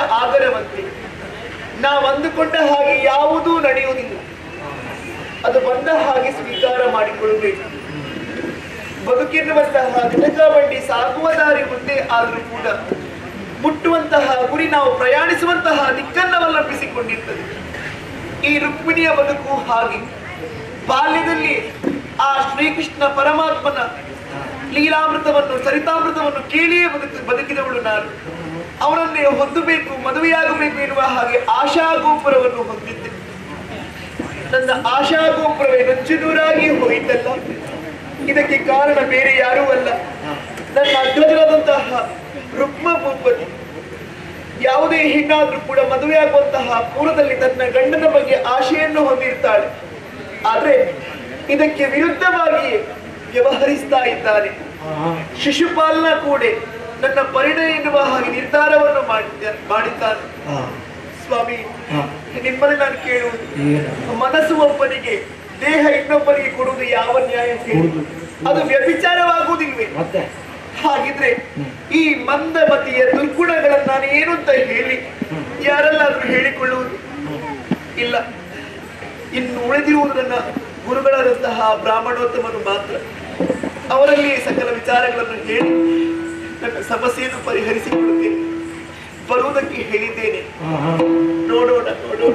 ಆಗರವಂತೆ ನಾವು ಅಂದುಕೊಂಡ ಹಾಗೆ ಯಾವುದೂ ನಡೆಯುವುದಿಲ್ಲ ಅದು ಬಂದ ಹಾಗೆ ಸ್ವೀಕಾರ ಮಾಡಿಕೊಳ್ಳಬೇಕು ಬದುಕಿರುವಂತಹ ಘಟಕ ಬಂಡಿ ಸಾಗುವ ದಾರಿ ಮುಂದೆ ಆದರೂ ಕೂಡ ಮುಟ್ಟುವಂತಹ ಗುರಿ ನಾವು ಪ್ರಯಾಣಿಸುವಂತಹ ದಿಕ್ಕನ್ನವಲಂಬಿಸಿಕೊಂಡಿರ್ತದೆ ಈ ರುಕ್ಮಿಣಿಯ ಬದುಕು ಹಾಗೆ ಬಾಲ್ಯದಲ್ಲಿ ಆ ಶ್ರೀಕೃಷ್ಣ ಪರಮಾತ್ಮನ ಲೀಲಾಮೃತವನ್ನು ಚರಿತಾಮೃತವನ್ನು ಕೇಳಿಯೇ ಬದುಕು ಬದುಕಿದವಳು ನಾನು ಅವರನ್ನೇ ಹೊಂದಬೇಕು ಮದುವೆಯಾಗಬೇಕು ಎನ್ನುವ ಹಾಗೆ ಆಶಾಗೋಪುರವನ್ನು ಹೊಂದಿದ್ದೆ ನನ್ನ ಆಶಾಗೋಪುರವೇ ನುಚ್ಚುನೂರಾಗಿ ಹೋಯಿತಲ್ಲ ಇದಕ್ಕೆ ಕಾರಣ ಬೇರೆ ಯಾರೂ ಅಲ್ಲ ನನ್ನ ಅಗ್ರಜರಾದಂತಹ ರುಕ್ಮ ಭೂಪತಿ ಯಾವುದೇ ಹೆಣ್ಣಾದ್ರೂ ಕೂಡ ಮದುವೆಯಾಗುವಂತಹ ಪೂರ್ವದಲ್ಲಿ ತನ್ನ ಗಂಡನ ಬಗ್ಗೆ ಆಶೆಯನ್ನು ಹೊಂದಿರ್ತಾಳೆ ಆದ್ರೆ ಇದಕ್ಕೆ ವಿರುದ್ಧವಾಗಿ ವ್ಯವಹರಿಸ್ತಾ ಇದ್ದಾನೆ ಶಿಶುಪಾಲನ ಕೂಡ ನನ್ನ ಪರಿಣಯ ಎನ್ನುವ ಹಾಗೆ ನಿರ್ಧಾರವನ್ನು ಮಾಡಿದ್ದ ಮಾಡಿದ್ದಾನೆ ಸ್ವಾಮಿ ನಿಮ್ಮಲ್ಲಿ ನಾನು ಕೇಳುವುದು ಮನಸ್ಸು ಒಬ್ಬನಿಗೆ ದೇಹ ಇನ್ನೊಬ್ಬನಿಗೆ ಕೊಡುವುದು ಯಾವ ನ್ಯಾಯ ಹೇಳಿ? ಅದು ವ್ಯಭಿಚಾರವಾಗುವುದಿಲ್ವೇ ಮತ್ತೆ ಹಾಗಿದ್ರೆ ಈ ಮಂದಮತಿಯ ದುರ್ಗುಣಗಳನ್ನು ನಾನು ಏನು ಅಂತ ಹೇಳಿ ಯಾರಲ್ಲಾದ್ರೂ ಹೇಳಿಕೊಳ್ಳುವುದು ಇಲ್ಲ ಇನ್ನು ಉಳಿದಿರುವುದು ನನ್ನ ಗುರುಗಳಾದಂತಹ ಬ್ರಾಹ್ಮಣೋತ್ತಮನು ಮಾತ್ರ ಅವರಲ್ಲಿ ಸಕಲ ವಿಚಾರಗಳನ್ನು ಹೇಳಿ ನನ್ನ ಸಮಸ್ಯೆಯನ್ನು ಪರಿಹರಿಸಿಕೊಳ್ಳುತ್ತೇನೆ ಬರುವುದಕ್ಕೆ ಹೇಳಿದ್ದೇನೆ ನೋಡೋಣ ನೋಡೋಣ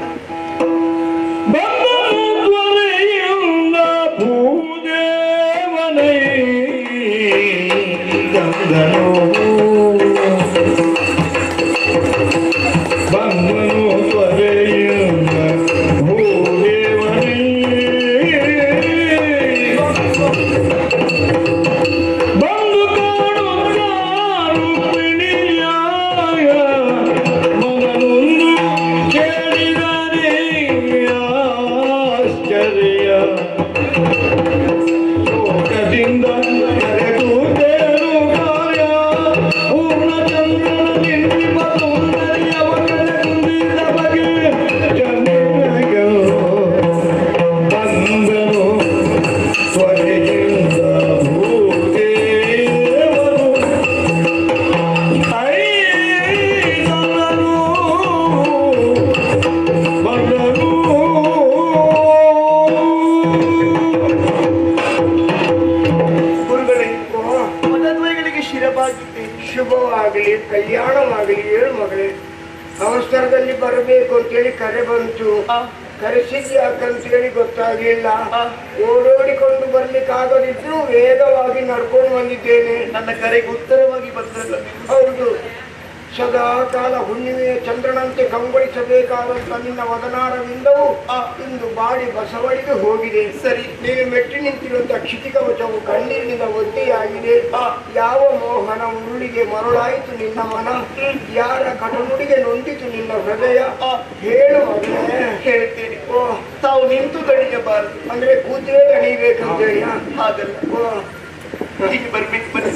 ಬಂದನುತ್ವರೆಯಿಂದ ಭೂದೇವನೈ ಗಂಗನು ಬಂದನುತ್ವರೆಯಿಂದ ಭೂದೇವನೈ ಬಂದು ಕಾಣುತ್ತ ರುಕ್ಮಿಣಿಯಾಯ ಮಗನೊಂದು ಕೇಳಿದರೆ ಆಶ್ಚರ್ಯ ಲೋಕದಿಂದ ಕರೆದು ತೇರು ಕಾರ್ಯ ಪೂರ್ಣಚಂದ್ರನ ನಿಂದಿಪ ಸೌಂದರ್ಯವ ಕಳೆದುಂದಿದ ಬಗೆ ಚಂದ್ರಗೆ ಬಂದನು ಸ್ವರ್ಗದಿಂದ ಭೂದೇವರು ಐದನರು ಬಂದರು ಗುರುಗಳೇ ಮತದ್ವಯಗಳಿಗೆ ಶಿರಬಾಗಿದ್ದೇನೆ ಶುಭವಾಗಲಿ ಕಲ್ಯಾಣವಾಗಲಿ ಹೇಳು ಮಗಳೇ ಅವಸರದಲ್ಲಿ ಬರಬೇಕು ಅಂತೇಳಿ ಕರೆ ಬಂತು ಆ, ಕರೆಸಿದ್ ಯಾಕಂತೇಳಿ ಗೊತ್ತಾಗ್ಲಿಲ್ಲ ಆ, ಓಡೋಡಿಕೊಂಡು ಬರ್ಲಿಕ್ಕಾಗದಿದ್ರು ವೇಗವಾಗಿ ನಡ್ಕೊಂಡು ಬಂದಿದ್ದೇನೆ ನನ್ನ ಕರೆಗೆ ಉತ್ತರವಾಗಿ ಬಂದ್ರಲ್ಲ ನೀವು. ಹೌದು ಸದಾ ಕಾಲ ಹುಣ್ಣಿಮೆಯ ಚಂದ್ರನಂತೆ ಕಂಗೊಳಿಸಬೇಕಾದಂತ ನಿನ್ನ ವದನಾರವಿಂದವು ಆ, ಇಂದು ಬಾಡಿ ಬಸವಳಿಗೆ ಹೋಗಿದೆ ಸರಿ ನೀನು ಮೆಟ್ಟಿ ನಿಂತಿರುವಂತ ಕ್ಷಿತಿಕವಚವು ಕಣ್ಣೀರಿನಿಂದ ಒದ್ದೆಯಾಗಿದೆ ಆ, ಯಾವ ಮೋಹನ ಉರುಳಿಗೆ ಮರುಳಾಯಿತು ನಿನ್ನ ಮನ ಯಾರ ಕಟನುಡಿಗೆ ನೊಂದಿತು ನಿನ್ನ ಹೃದಯ ಆ, ಹೇಳು ಮಗನೇ ಹೇಳ್ತೇನೆ ಓ ತಾವು ನಿಂತು ದಣಿಯಬಾರದು ಅಂದ್ರೆ ಕೂತೇ ದಣಿಬೇಕಂತೇಳಿ ಹಾಗಲ್ಲ ಓ ಹೀಗೆ ಬರ್ಬೇಕು ಬನ್ನಿ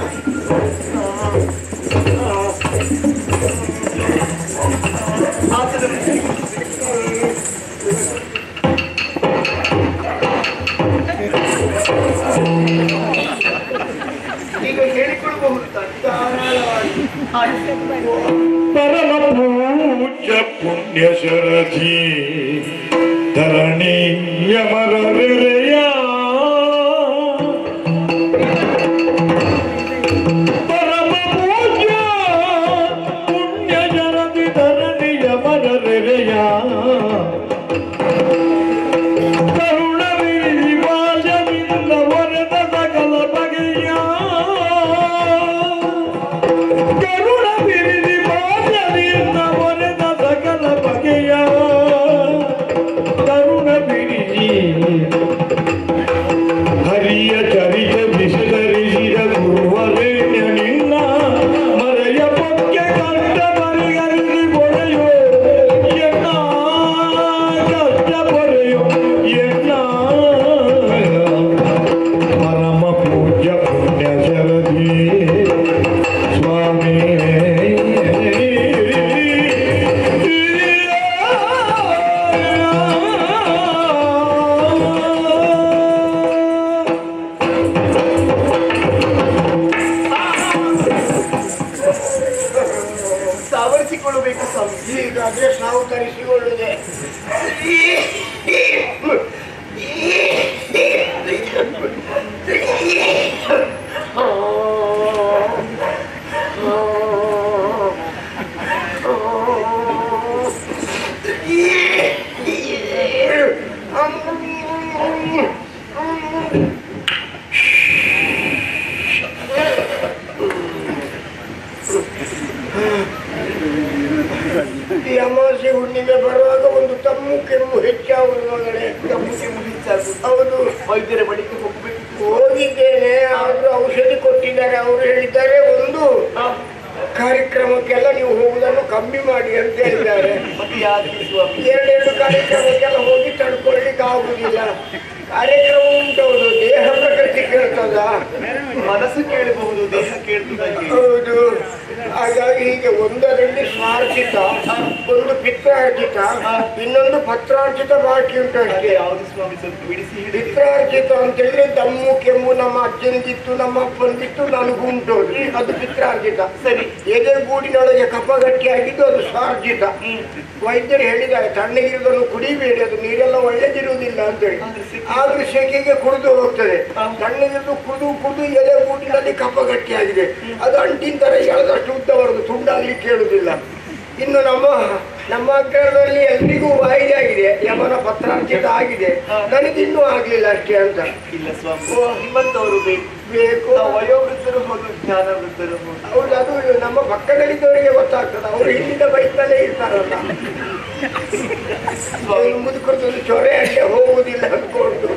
ಆಸನ ಈಗ ಹೇಳಿಕೊಳ್ಳಬಹುದು ತಾನೆ ಧಾರಾಳವಾಗಿ ಆಯ್ತು. ಪರಮ ಪೂಜ್ಯ ಪುಣ್ಯ ಶರಥಿ ಧರಣಿ ಯಮರರೆಯ ಪರಮ ಪೂಜ್ಯ ಪುಣ್ಯ ಶರಥಿ ಧರಣಿ ಯಮರರೆಯ ಕರುಣವಿರಿ ಬಾಲ್ಯವಿಂದ ವರದ ಸಕಲ ಬಗೆಯ ಕರುಣ ಬಿರಿದಿ ಬಾಲ್ಯದಿಂದ ಒರೆದ ಸಕಲ ಬಗೆಯ ಕರುಣ ಬಿರಿದಿ ಮಗಳೇ ಕೆಮ್ಮು ಕೆಮ್ಮು ಹೆಚ್ಚಾಗುವುದು ಹೌದು ವೈದ್ಯರ ಬಳಿಗೆ ಹೋಗಬೇಕು ಹೋಗಿದ್ದೇನೆ ಆದ್ರೂ ಔಷಧಿ ಕೊಟ್ಟಿದ್ದಾರೆ ಅವರು ಹೇಳಿದ್ದಾರೆ ಒಂದು ಕಾರ್ಯಕ್ರಮಕ್ಕೆಲ್ಲ ನೀವು ಹೋಗುವುದನ್ನು ಕಮ್ಮಿ ಮಾಡಿ ಅಂತ ಹೇಳಿದ್ದಾರೆ ಮತ್ತೆ ಯಾಕೆ ಸ್ವಾಮಿ ಎರಡೆರಡು ಕಾರ್ಯಕ್ರಮಕ್ಕೆಲ್ಲ ಹೋಗಿ ತಡ್ಕೊಳ್ಲಿಕ್ಕೆ ಆಗುದಿಲ್ಲ ಕಾರ್ಯಕ್ರಮ ಉಂಟೌದು ದೇಹ ಪ್ರಕೃತಿ ಕೇಳ್ತದ ಮನಸ್ಸು ಕೇಳಬಹುದು ದೇಹ ಕೇಳ್ತದಂಗೆ ಹೌದು ಹಾಗಾಗಿ ಹೀಗೆ ಒಂದರಲ್ಲಿ ಸ್ವಾರ್ಜಿತ ಒಂದು ಪಿತ್ರಾರ್ಜಿತ ಇನ್ನೊಂದು ಪತ್ರಾರ್ಜಿತ ಬಾಕಿ ಉಂಟು ಅದೇ ಅಷ್ಟೇ ಯಾವುದು ಸ್ವಾಮಿ ಸ್ವಲ್ಪ ಬಿಡಿಸಿ ಹೇಳಿ ಪಿತ್ರಾರ್ಜಿತ ಅಂತ ಹೇಳಿದ್ರೆ ದಮ್ಮು ಕೆಮ್ಮು ನಮ್ಮ ಅಜ್ಜನಿಗಿತ್ತು ನಮ್ಮ ಅಪ್ಪನಿಗಿತ್ತು ನನಗೂ ಉಂಟು ಅದು. ಅದು ಪಿತ್ರಾರ್ಜಿತ ಸರಿ ಎದೆ ಗೂಡಿನೊಳಗೆ ಕಫ ಗಟ್ಟಿಯಾಗಿದ್ದು ಅದು ಸ್ವಾರ್ಜಿತ ವೈದ್ಯರು ಹೇಳಿದ್ದಾರೆ ತಣ್ಣಗಿರುವುದನ್ನು ಕುಡಿಬೇಡಿ ಅದು ನೀರೆಲ್ಲ ಒಳ್ಳೆದಿರುವುದಿಲ್ಲ ಅಂತೇಳಿ ಆದ್ರೂ ಸೆಕೆಗೆ ಕುಡಿದು ಹೋಗ್ತದೆ ತಣ್ಣಗಿರುವುದು ಕುಡಿದು ಕುಡಿದು ಎದೆ ಗೂಡಿನಲ್ಲಿ ಕಫ ಗಟ್ಟಿಯಾಗಿದೆ ಅದು ಅಂಟಿನ ತರ ಎಳೆದಷ್ಟು ಉದ್ದವರೆಗೂ ತುಂಡಾಗ್ಲಿಕ್ಕೆ ಹೇಳುದಿಲ್ಲ ಇನ್ನು ನಮ್ಮ ನಮ್ಮ ಅಗ್ರದಲ್ಲಿ ಎಲ್ರಿಗೂ ವಾಯಿದೆ ಆಗಿದೆ ಯಮನ ಪತ್ರಾರ್ಜಿತ ಆಗಿದೆ ನನಗೆ ಇನ್ನೂ ಆಗ್ಲಿಲ್ಲ ಅಷ್ಟೇ ಅಂತ ಇಲ್ಲ ಸ್ವಾಮಿ ನಿಮ್ಮಂತವರು ಬೇಕು ಬೇಕು ನಾವು ವಯೋವೃದ್ಧರು ಹೌದು ಜ್ಞಾನ ವೃದ್ಧರು ಹೌದು ಹೌದು ಅದು ನಮ್ಮ ಪಕ್ಕದಲ್ಲಿದ್ದವರಿಗೆ ಗೊತ್ತಾಗ್ತದೆ ಅವರು ಇಲ್ಲಿಂದ ಬೈತಲ್ಲೇ ಇರ್ತಾರಲ್ಲ ಅವ್ರು ಮುದುಕರದ್ದು ಚೊರೆ ಅಡ್ಡೆ ಹೋಗುವುದಿಲ್ಲ ಅನ್ಕೊಂಡು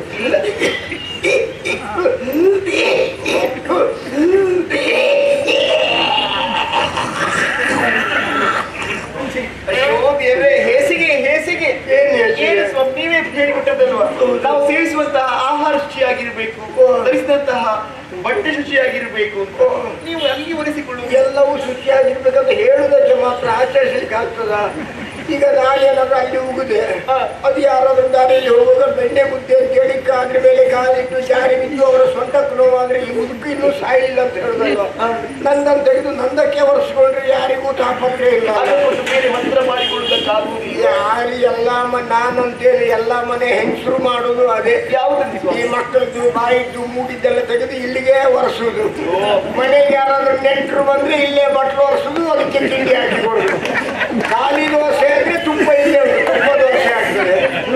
ಅಯ್ಯೋ ದೇವ್ರೆ ಹೇಸಿಗೆ ಹೇಸಿಗೆ ಏನ್ ಹೇಸಿಗೆ? ಏನು ಸ್ವಾಮಿ ನೀವೇ ಹೇಳಿಕೊಟ್ಟದಲ್ವಾ ನಾವು ಸೇವಿಸುವಂತಹ ಆಹಾರ ಶುಚಿಯಾಗಿರ್ಬೇಕು ಧರಿಸಿದಂತಹ ಬಟ್ಟೆ ಶುಚಿಯಾಗಿರ್ಬೇಕು ಅಂತ ನೀವು ಅಲ್ಲಿ ಒರೆಸಿಕೊಳ್ಳುವುದು ಎಲ್ಲವೂ ಶುಚಿಯಾಗಿರ್ಬೇಕಂತ ಹೇಳುವುದಕ್ಕೆ ಮಾತ್ರ ಆಚರಿಸ್ಲಿಕ್ಕೆ ಆಗ್ತದ ಈಗ ನಾನೇನಾದ್ರೂ ಅಲ್ಲಿ ಉಗುದೆ ಅದು ಯಾರಾದ್ರೂ ದಾರಿಯಲ್ಲಿ ಹೋಗುವಾಗ ಬೆಣ್ಣೆ ಮುದ್ದೆ ಅಂತ ಹೇಳಿ ಅದ್ರ ಮೇಲೆ ಕಾಲಿಟ್ಟು ಜಾರಿ ಬಿದ್ದು ಅವರ ಸೊಂಟಕ್ಕೆ ನೋವಾದ್ರೆ ಈ ಮುದುಕು ಇನ್ನೂ ಸಾಯಿಲ್ಲ ಅಂತ ಹೇಳಿದಲ್ವ ನಂದನ್ನು ತೆಗೆದು ನಂದಕ್ಕೆ ಒರೆಸ್ಕೊಂಡ್ರೆ ಯಾರಿಗೂ ತಾಪತ್ರೆ ಇಲ್ಲ ಅದಕ್ಕೊಂದು ಬೇರೆ ಮಂತ್ರ ಮಾಡಿಕೊಳ್ಳುವುದಕ್ಕಾಗುವುದಿಲ್ಲ ಯಾರು ಎಲ್ಲ ಮ ನಾನಂತೇಳಿ ಎಲ್ಲ ಮನೆ ಹೆಂಗಸರು ಮಾಡುದು ಅದೇ ಯಾವುದನ್ನು ಈ ಸ್ವಾಮಿ ಮಕ್ಕಳದ್ದು ಬಾಯಿದ್ದು ಮೂಗಿದ್ದೆಲ್ಲ ತೆಗೆದು ಇಲ್ಲಿಗೆ ಒರೆಸುದು ಮನೆಗೆ ಯಾರಾದ್ರೂ ನೆಂಟರು ಬಂದ್ರೆ ಇಲ್ಲೇ ಬಟ್ಲು ಒರೆಸುದು ಅದಕ್ಕೆ ತಿಂಡಿ ಹಾಕಿ ಕೊಡುದು ಖಾಲಿ ದೋಸೆ ಅಂದ್ರೆ ತುಪ್ಪ ಇಲ್ಲೇ ಉಂಟು ತುಪ್ಪ ದೋಸೆ ಆಗ್ತದೆ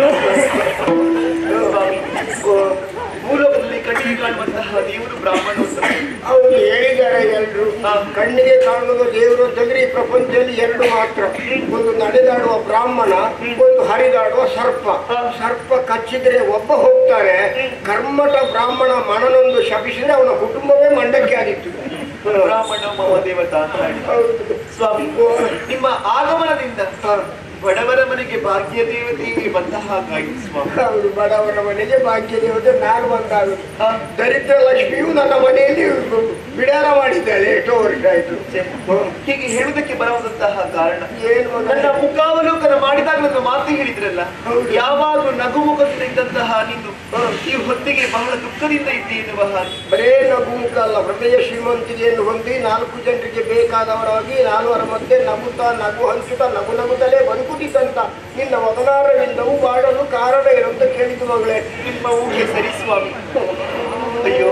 ಸ್ವಾಮಿ ಮೂಲದಲ್ಲಿ ಕಣ್ಣಿಗೆ ಕಾಣುವಂತಹ ದೇವರು ಬ್ರಾಹ್ಮಣ ಅಂತ ಹೌದು ಹೇಳಿದ್ದಾರೆ ಎಲ್ರು ಕಣ್ಣಿಗೆ ಕಾಣುವ ದೇವರು ಅಂತಂದ್ರೆ ಈ ಪ್ರಪಂಚದಲ್ಲಿ ಎರಡು ಮಾತ್ರ ಒಂದು ನಡೆದಾಡುವ ಬ್ರಾಹ್ಮಣ ಒಂದು ಹರಿದಾಡುವ ಸರ್ಪ ಸರ್ಪ ಕಚ್ಚಿದ್ರೆ ಒಬ್ಬ ಹೋಗ್ತಾನೆ ಕರ್ಮಟ ಬ್ರಾಹ್ಮಣ ಮನನೊಂದು ಶಪಿಸಿದ್ರೆ ಅವನ ಕುಟುಂಬವೇ ಮಂಡಕ್ಕೆ ಆದಿತ್ತು ಬ್ರಾಹ್ಮಣ ಮಮ ದೇವತಾ ಅಂತ ಹೇಳಿ. ಹೌದು ಸ್ವಾಮಿ ನಿಮ್ಮ ಆಗಮನದಿಂದ ಬಡವರ ಮನೆಗೆ ಭಾಗ್ಯ ದೇವತೆಗೆ ಬಂದ ಹಾಗಾಯಿತು ಸ್ವಾಮಿ ಹೌದು ಬಡವರ ಮನೆಗೆ ಭಾಗ್ಯ ದೇವತೆ ನಾನು ಬಂದಾಗುದು ದರಿದ್ರ ಲಕ್ಷ್ಮಿಯು ನನ್ನ ಮನೆಯಲ್ಲಿ ಬಿಡಾರ ಮಾಡಿದ್ದಾಳೆ ಎಷ್ಟೋ ವರ್ಷ ಆಯ್ತು ಹೀಗೆ ಹೇಳುವುದಕ್ಕೆ ಬರುವಂತಹ ಕಾರಣ ಏನು ನನ್ನ ಮಗನೇ? ಮುಖಾವಲೋಕನ ಮಾಡಿದಾಗ ನನ್ನ ಮಾತು ಹೇಳಿದ್ರಲ್ಲ ಹೌದು. ಯಾವಾಗಲೂ ನಗುಮುಖದಿಂದ ಇದ್ದಂತಹ ನೀನು ಈ ಹೊತ್ತಿಗೆ ಬಹಳ ದುಃಖದಿಂದ ಇದ್ದೆ ಎನ್ನುವ ಹಾಗೆ ಬರೇ ನಗುಮುಖ ಅಲ್ಲ ಹೃದಯ ಶ್ರೀಮಂತಿಗೆಯನ್ನು ಹೊಂದಿ ನಾಲ್ಕು ಜನರಿಗೆ ಬೇಕಾದವರಾಗಿ ನಾಲ್ವರ ಮಧ್ಯೆ ನಗುತ್ತಾ ನಗು ಹಂಚುತ್ತಾ ನಗು ನಗುತ್ತಲೇ ಬದುಕುತ್ತಿದ್ದಂತ ನಿನ್ನ ವದನಾರವಿಂದವು ಬಾಡಲು ಕಾರಣ ಏನು ಅಂತ ಕೇಳಿದ್ದು ಮಗಳೇ ನಿಮ್ಮ ಊಹೆ ಸರಿ ಸ್ವಾಮಿ ಅಯ್ಯೋ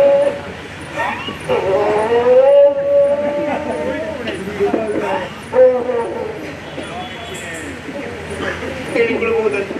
ಹೇಳಿಕೊಳ್ಳಬಹುದಲ್ಲ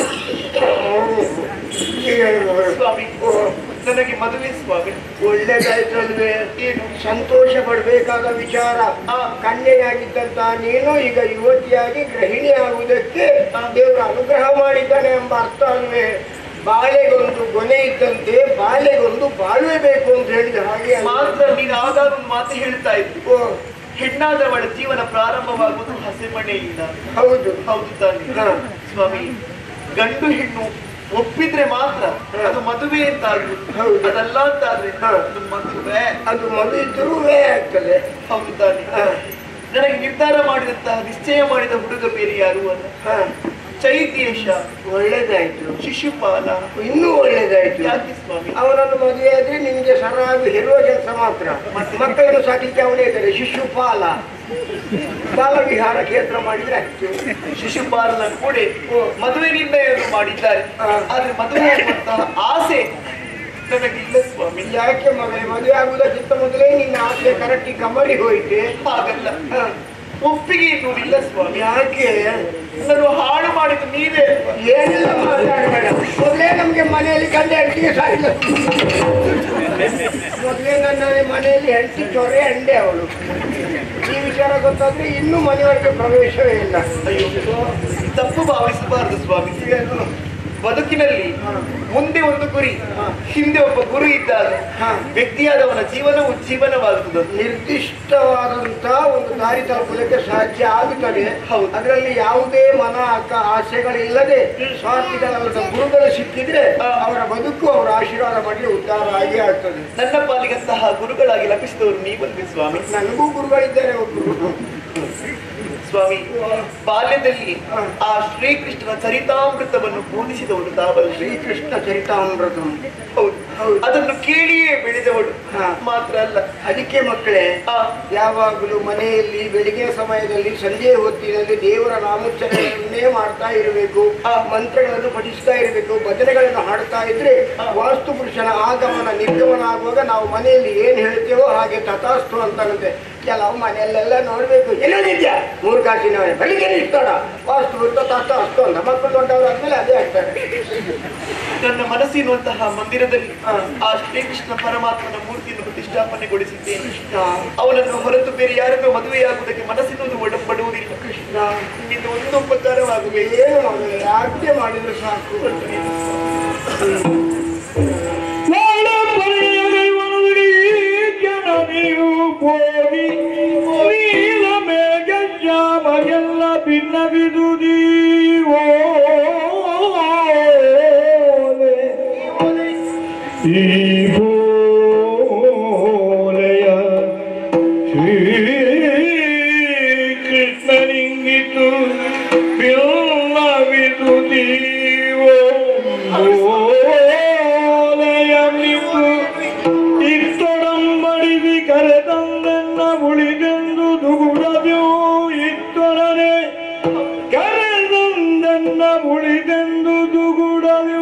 ಸ್ವಾಮಿ ನನಗೆ ಮದುವೆ ಸ್ವಾಮಿ ಒಳ್ಳೇದಾಯ್ತಲ್ವೇ ಏನು ಸಂತೋಷ ಪಡಬೇಕಾದ ವಿಚಾರ ಆ. ಕನ್ಯೆಯಾಗಿದ್ದಂತ ನೀನು ಈಗ ಯುವತಿಯಾಗಿ ಗೃಹಿಣಿ ಆಗುವುದಕ್ಕೆ ದೇವರು ಅನುಗ್ರಹ ಮಾಡಿದ್ದಾನೆ ಎಂಬ ಅರ್ಥ ಅಲ್ವೇ ಬಾಳೆಗೊಂದು ಗೊನೆ ಇದ್ದಂತೆ ಬಾಳೆಗೊಂದು ಬಾಳ್ವೆ ಬೇಕು ಅಂತ ಹೇಳಿದ ಹಾಗೆ ಅಲ್ವೇ? ಮಾತ್ರ ನೀನು ಆಗಾಗ ಒಂದು ಮಾತು ಹೇಳ್ತಾ ಇತ್ತು ಓ, ಹೆಣ್ಣಾದವಳ ಜೀವನ ಪ್ರಾರಂಭವಾಗುವುದು ಹಸೆಮಣೆಯಿಂದ ಹೌದು ಹೌದು ತಾನೆ ಹಾ. ಸ್ವಾಮಿ ಗಂಡು ಹೆಣ್ಣು ಒಪ್ಪಿದ್ರೆ ಮಾತ್ರ ಅದು ಮದುವೆ ಅಂತ ಆಗುವುದು ಹೌದು. ಅದಲ್ಲ ಅಂತ ಆದ್ರೆ ಹಾ. ಅದು ಮದುವೆ ಅದು ಮದು ಇದ್ರೂ ಆಗ್ತದೆ ಹೌದು ತಾನೆ ಹಾ. ನನಗೆ ನಿರ್ಧಾರ ಮಾಡಿದಂತಹ ನಿಶ್ಚಯ ಮಾಡಿದ ಹುಡುಗ ಬೇರೆ ಯಾರು ಅಲ್ಲ ಹಾ, ಚೈತ್ಯೇಶ ಒಳ್ಳೇದಾಯ್ತು ಶಿಶುಪಾಲ ಇನ್ನೂ ಒಳ್ಳೇದಾಯ್ತು ಯಾಕೆ ಸ್ವಾಮಿ ಅವನನ್ನು ಮದುವೆ ಆದ್ರೆ ನಿಮ್ಗೆ ಸರಾಗಿ ಹೆರುವ ಕೆಲಸ ಮಾತ್ರ ಮಕ್ಕಳನ್ನು ಸಾಕಲಿಕ್ಕೆ ಅವನೇ ಇದ್ದಾರೆ ಶಿಶುಪಾಲ ಬಾಲವಿಹಾರ ಕೇಂದ್ರ ಮಾಡಿದ್ರೆ ಆಯ್ತು ಶಿಶುಪಾಲನ ಕೂಡ ಮದುವೆ ನಿರ್ಣಯವನ್ನು ಮಾಡಿದ್ದಾರೆ ಹಾ. ಆದ್ರೆ ಮದುವೆ ಆಗುವಂತಹ ಆಸೆ ನನಗಿಲ್ಲ ಸ್ವಾಮಿ ಯಾಕೆ ಮಗನೇ ಮದುವೆ ಆಗುವುದಕ್ಕಿಂತ ಮೊದಲೇ ನಿನ್ನ ಆಸೆ ಕರೆಕ್ಟಿ ಕಮರಿ ಹೋಯ್ತೆ ಹಾಗಲ್ಲ ಹಾ. ಒಪ್ಪಿಗೆ ಎನ್ನುವುದಿಲ್ಲ ಸ್ವಾಮಿ ಯಾಕೆ ನಾನು ಹಾಳು ಮಾಡಿದ್ದು ನೀವೇ ಅಲ್ವಾ? ಏನಿಲ್ಲ ಮಾತಾಡಬೇಡ ಮೊದಲೇ ನಮ್ಗೆ ಮನೆಯಲ್ಲಿ ಗಂಡ ಹೆಂಡತಿಗೆ ಸಾಯಿಲ್ಲ ಮೊದಲೇ ನನ್ನ ಮನೆಯಲ್ಲಿ ಹೆಂಡತಿ ಚೊರೆ ಅಂಡೆ ಅವಳು ಈ ವಿಚಾರ ಗೊತ್ತಾದ್ರೆ ಇನ್ನೂ ಮನೆಯೊಳಗೆ ಪ್ರವೇಶವೇ ಇಲ್ಲ ಅಯ್ಯೋ ತಪ್ಪು ಭಾವಿಸಬಾರದು ಸ್ವಾಮಿ ಬದುಕಿನಲ್ಲಿ ಮುಂದೆ ಒಂದು ಗುರಿ ಹಿಂದೆ ಒಬ್ಬ ಗುರು ಇದ್ದಾಗ ಹಾ. ವ್ಯಕ್ತಿಯಾದವನ ಜೀವನವು ಜೀವನವಾಗುತ್ತದೆ ನಿರ್ದಿಷ್ಟವಾದಂತ ಒಂದು ದಾರಿ ತಲುಪಲಿಕ್ಕೆ ಸಾಧ್ಯ ಆಗುತ್ತದೆ ಹೌದು. ಅದರಲ್ಲಿ ಯಾವುದೇ ಮನ ಅಕ್ಕ ಆಸೆಗಳಿಲ್ಲದೆ ಸ್ವಾರ್ಥಿಗಳಲ್ಲದ ಗುರುಗಳು ಸಿಕ್ಕಿದ್ರೆ ಹಾ. ಅವರ ಬದುಕು ಅವರ ಆಶೀರ್ವಾದ ಮಾಡಿ ಉದ್ಧಾರ ಆಗೇ ಆಗ್ತದೆ ನನ್ನ ಪಾಲಿಗಂತಹ ಗುರುಗಳಾಗಿ ಲಭಿಸಿದವರು ನೀವಲ್ವೇ ಸ್ವಾಮಿ ನನಗೂ ಗುರುಗಳಿದ್ದಾರೆ ಒಬ್ರು ಸ್ವಾಮಿ ಬಾಲ್ಯದಲ್ಲಿ ಹಾ. ಆ ಶ್ರೀಕೃಷ್ಣನ ಚರಿತಾಮೃತವನ್ನು ಬೋಧಿಸಿದವರು ತಾವಲ್ವೇ ಶ್ರೀಕೃಷ್ಣ ಚರಿತಾಮೃತ ಹೌದು ಹೌದು. ಅದನ್ನು ಕೇಳಿಯೇ ಬೆಳೆದವಳು ಹಾ. ಮಾತ್ರ ಅಲ್ಲ ಅದಕ್ಕೆ ಮಕ್ಕಳೇ ಆ ಯಾವಾಗಲೂ ಮನೆಯಲ್ಲಿ ಬೆಳಿಗ್ಗೆ ಸಮಯದಲ್ಲಿ ಸಂಜೆ ಹೊತ್ತಿನಲ್ಲಿ ದೇವರ ನಾಮೋಚ್ಚರಣೆಯನ್ನೇ ಮಾಡ್ತಾ ಇರಬೇಕು ಆ ಮಂತ್ರಗಳನ್ನು ಪಠಿಸ್ತಾ ಇರಬೇಕು ಭಜನೆಗಳನ್ನು ಹಾಡ್ತಾ ಇದ್ರೆ ವಾಸ್ತು ಪುರುಷನ ಆಗಮನ ನಿರ್ಗಮನ ಆಗುವಾಗ ನಾವು ಮನೆಯಲ್ಲಿ ಏನ್ ಹೇಳ್ತೇವೋ ಹಾಗೆ ತಥಾಸ್ತು ಅಂತಾನಂತೆ ಕೆಲವು ಮನೆಯಲ್ಲೆಲ್ಲ ನೋಡ್ಬೇಕು ಎಲ್ಲೋದಿದ್ಯಾ ಮೂರು ಕಾಸಿನವರೇ ಬೆಳಿಗ್ಗೆ ಇರ್ತಾಡ ವಾಸ್ತು ವೃತ್ತ ತಥಾಸ್ತು ಅಂತ ಮಕ್ಕಳು ದೊಡ್ಡವರು ಆದ್ಮೇಲೆ ಅದೇ ಆಗ್ತಾರೆ ನನ್ನ ಮನಸ್ಸಿರುವಂತಹ ಮಂದಿರದಲ್ಲಿ ಹಾ. ಆ ಶ್ರೀಕೃಷ್ಣ ಪರಮಾತ್ಮನ ಮೂರ್ತಿಯನ್ನು ಪ್ರತಿಷ್ಠಾಪನೆಗೊಳಿಸಿದ್ದೇನೆ ಅವನನ್ನು ಹೊರತು ಬೇರೆ ಯಾರನ್ನೂ ಮದುವೆಯಾಗುವುದಕ್ಕೆ ಮನಸ್ಸಿನೊಂದು ಒಡಂಬಡುವುದಿಲ್ಲ ಕೃಷ್ಣ ಇದು ಒಂದು ಉಪಕಾರವಾಗಬೇಕು ಏನು ಮಗನೇ ಯಾಕೆ ಮಾಡಿದ್ರು ಸಾಕು ವಾಳ ಪರಿಯಗೈ ವನದಲ್ಲಿ ಜನನಿಯು ಹೋಗಿ ನೀಲ ಮೇಘ ಶ್ಯಾಮಗೆಲ್ಲ ಭಿನ್ನವಿದುದೀ ಓಲೆ ಈ ಬೋಲೆಯ ಶ್ರೀಕೃಷ್ಣನಿಂಗಿತು ಬಿಲ್ಲವಿದು ದೀವೋ ಓಲೆಯನ್ನಿತು ಇತ್ತೊಡಂಬಡಿದಿ ಕರೆತಂದೆನ್ನ ಉಳಿದೆಂದು ದುಗುಡದು ಇತ್ತೊಡನೆ ಕರೆತಂದೆನ್ನ ಉಳಿದೆಂದು ದುಗುಡದು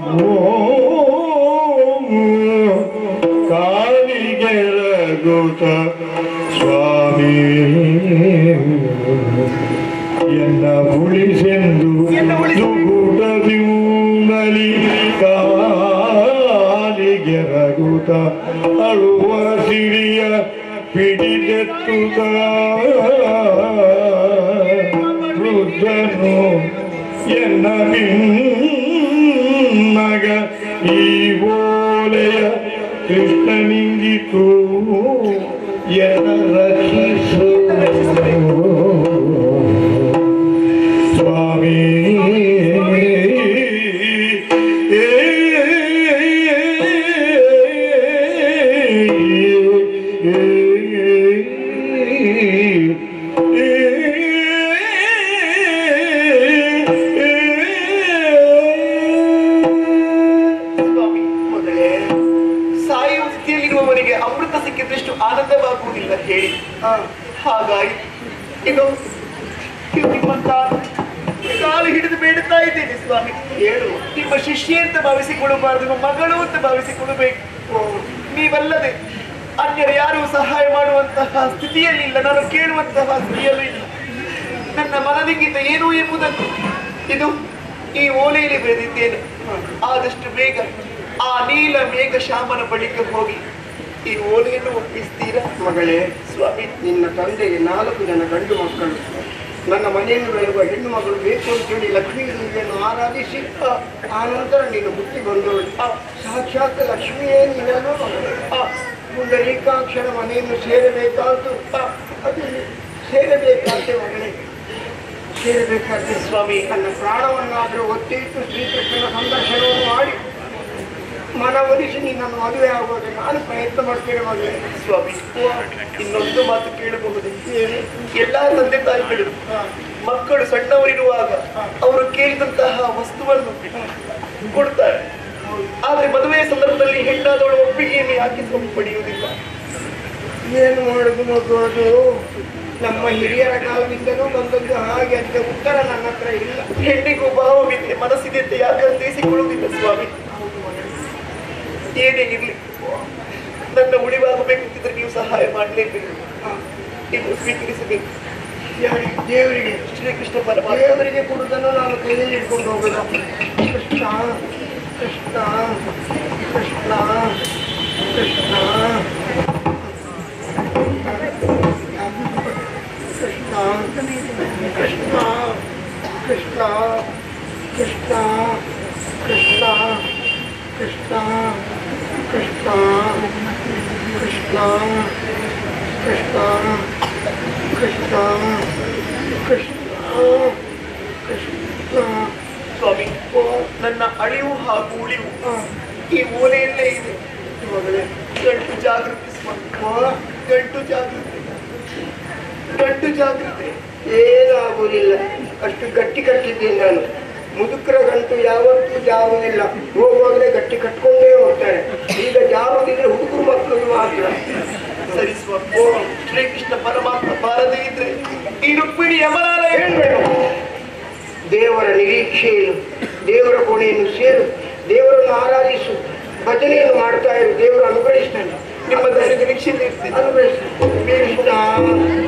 ಕಾಲಿಗೆ ರಘುತ ಸ್ವಾಮಿ ಎನ್ನ ಉಳಿಸೆಂದು ಎನ್ನ ಉಳಿಸು. ದುಗುಡದಿವುನಲಿ ಕಾಲಿಗೆ ರಘುತ ಅಳುವ ಸಿರಿಯ ಪಿಡಿದೆತ್ತುತ್ತ ವೃದ್ಧನು ಎನ್ನ ಮಗ ಈ ಓಲೆಯ ಕೃಷ್ಣನಿಂಗಿತು ಎನ್ನ ರಕ್ಷಿಸು ಸ್ವಾಮಿ ಸ್ವಾಮಿ ಮೊದಲೇ ಸಾಯುವ ಸ್ಥಿತಿಯಲ್ಲಿರುವವನಿಗೆ ಅಮೃತ ಸಿಕ್ಕಿದಷ್ಟು ಆನಂದವಾಗುವುದಿಲ್ಲ ಹೇಳಿ ಹಾ ಹಾಗಾಗಿ ಇದು ಇದು ನಿಮ್ಮ ಕಾಲು ಕಾಲು ಹಿಡಿದು ಬೇಡುತ್ತಾ ಇದ್ದೇನೆ ಸ್ವಾಮಿ ಹೇಳು ನಿಮ್ಮ ಶಿಷ್ಯ ಅಂತ ಭಾವಿಸಿಕೊಳ್ಳಬಾರದು ನಿಮ್ಮ ಮಗಳು ಅಂತ ಭಾವಿಸಿಕೊಳ್ಳಬೇಕು ನೀವಲ್ಲದೆ ಅನ್ಯರು ಯಾರು ಸಹಾಯ ಮಾಡುವಂತಹ ಸ್ಥಿತಿಯಲ್ಲಿ ಇಲ್ಲ ನಾನು ಕೇಳುವಂತಹ ಸ್ಥಿತಿಯಲ್ಲೂ ಇಲ್ಲ ನನ್ನ ಮನದಿಂಗಿಂತ ಏನು ಎಂಬುದನ್ನು ಇದು ಈ ಓಲೆಯಲ್ಲಿ ಬರೆದಿದ್ದೇನೆ ಆದಷ್ಟು ಬೇಗ ಆ ನೀಲ ಮೇಘ ಶ್ಯಾಮನ ಬಳಿಗೆ ಹೋಗಿ ಈ ಓಲೆಯನ್ನು ಒಪ್ಪಿಸ್ತೀರಾ ಮಗಳೇ ಸ್ವಾಮಿ ನಿನ್ನ ತಂದೆಗೆ ನಾಲ್ಕು ಜನ ಗಂಡು ಮಕ್ಕಳು ನನ್ನ ಮನೆಯಲ್ಲಿ ಬರುವ ಹೆಣ್ಣು ಮಗಳು ಬೇಕು ಅಂತೇಳಿ ಲಕ್ಷ್ಮೀ ದೇವಿಯನ್ನು ಆರಾಧಿಸಿ ಆ ನಂತರ ನೀನು ಹುಟ್ಟಿ ಬಂದವಳು ಆ, ಸಾಕ್ಷಾತ್ ಲಕ್ಷ್ಮಿಯೇ ನೀನಲ್ಲ ಮಗಳೇ ಆ, ಪುಂಡರೀಕಾಕ್ಷರ ಮನೆಯನ್ನು ಸೇರಬೇಕಾದ್ದು ಆ, ಅದು ಸೇರಬೇಕಾದ್ರೆ ಮಗಳೇ ಸೇರಬೇಕಾದ್ರೆ ಸ್ವಾಮಿ ನನ್ನ ಪ್ರಾಣವನ್ನಾದರೂ ಒತ್ತಿ ಇಟ್ಟು ಶ್ರೀಕೃಷ್ಣನ ಸಂದರ್ಶನವನ್ನು ಮಾಡಿ ಮನವೊಲಿಸಿ ನಿನ್ನನ್ನು ಮದುವೆ ಆಗುವಾಗ ನಾನು ಪ್ರಯತ್ನ ಮಾಡ್ತೇನೆ ಮಗಳೇ ಸ್ವಾಮಿ ಇನ್ನೊಂದು ಮಾತು ಕೇಳಬಹುದು ಎಲ್ಲಾ ತಂದೆ ತಾಯಿಗಳು ಮಕ್ಕಳು ಸಣ್ಣವರಿರುವಾಗ ಅವರು ಕೇಳಿದಂತಹ ವಸ್ತುವನ್ನು ಕೊಡ್ತಾರೆ ಆದ್ರೆ ಮದುವೆಯ ಸಂದರ್ಭದಲ್ಲಿ ಹೆಣ್ಣಾದವಳು ಒಪ್ಪಿಗೆಯನ್ನು ಯಾಕೆ ಸ್ವಾಮಿ ಪಡೆಯುವುದಿಲ್ಲ ಏನು ಮಾಡುದು ಮಗು ಅದು ನಮ್ಮ ಹಿರಿಯರ ಕಾಲದಿಂದಲೂ ಬಂದದ್ದು ಹಾಗೆ ಅದಕ್ಕೆ ಉತ್ತರ ನನ್ನ ಹತ್ರ ಇಲ್ಲ ಹೆಣ್ಣಿಗೂ ಭಾವವಿದೆ ಮನಸ್ಸಿದೆ ಅಂತ ಯಾಕೆ ಅರ್ಥೈಸಿಕೊಳ್ಳುವುದಿಲ್ಲ ಸ್ವಾಮಿ ಏನೇ ಇರಲಿ ನನ್ನ ಉಳಿವಾಗಬೇಕು ಅಂತಿದ್ರೆ ನೀವು ಸಹಾಯ ಮಾಡಲೇಬೇಕು ನೀವು ಸ್ವೀಕರಿಸಬೇಕು ಯಾರಿಗೆ? ದೇವರಿಗೆ ಶ್ರೀಕೃಷ್ಣ ಪರಮಾತ್ಮ ದೇವರಿಗೆ ಕೊಡುವುದನ್ನು ನಾನು ಕೈಯಲ್ಲಿ ಇಟ್ಕೊಂಡು ಹೋಗೋದು ಕೃಷ್ಣ ಕೃಷ್ಣ ಕೃಷ್ಣ ಕೃಷ್ಣ ಕೃಷ್ಣ ಕೃಷ್ಣ ಕೃಷ್ಣ ಕೃಷ್ಣ ಕೃಷ್ಣ ಕೃಷ್ಣ ಕೃಷ್ಣ ಕೃಷ್ಣ ಕೃಷ್ಣ ಸ್ವಾಮಿ ನನ್ನ ಅಳಿವು ಹಾಗೂ ಉಳಿವು ಈ ಓಲೆಯಲ್ಲೇ ಇದೆ ಮಗಳೇ ಗಂಟು ಜಾಗೃತಿ ಸ್ವಾಮಿ ಗಂಟು ಜಾಗೃತಿ ಗಂಟು ಜಾಗೃತಿ ಏನಾಗುವುದಿಲ್ಲ ಅಷ್ಟು ಗಟ್ಟಿ ಕಟ್ಟಿದ್ದೀನಿ ನಾನು ಮುದುಕರ ಗಂಟು ಯಾವತ್ತೂ ಜಾರುವುದಿಲ್ಲ ಹೋಗುವಾಗಲೇ ಗಟ್ಟಿ ಕಟ್ಕೊಂಡೇ ಹೋಗ್ತಾರೆ ಈಗ ಜಾರುವುದಿದ್ರೆ ಹುಡುಗರು ಮಕ್ಕಳು ಮಾತ್ರ ಸರಿ ಸ್ವಾಮಿ ಓ ಶ್ರೀಕೃಷ್ಣ ಪರಮಾತ್ಮ ಬಾರದೇ ಇದ್ರೆ ಈ ರುಕ್ಮಿಣಿ ಯಮನಾಲಯ ಹೇಳ್ಬೇಡ ದೇವರ ನಿರೀಕ್ಷೆಯನ್ನು ದೇವರ ಕೋಣೆಯನ್ನು ಸೇರು ದೇವರನ್ನು ಆರಾಧಿಸು ಭಜನೆಯನ್ನು ಮಾಡ್ತಾ ಇರು ದೇವರು ಅನುಗ್ರಹಿಸ್ತಾನೆ ನಿಮ್ಮ ದಯೆ ನಿರೀಕ್ಷೆಯಲ್ಲಿ ಇರ್ತೇನೆ ಅನುಗ್ರಹಿಸ್ತಾನೆ ಕೃಷ್ಣ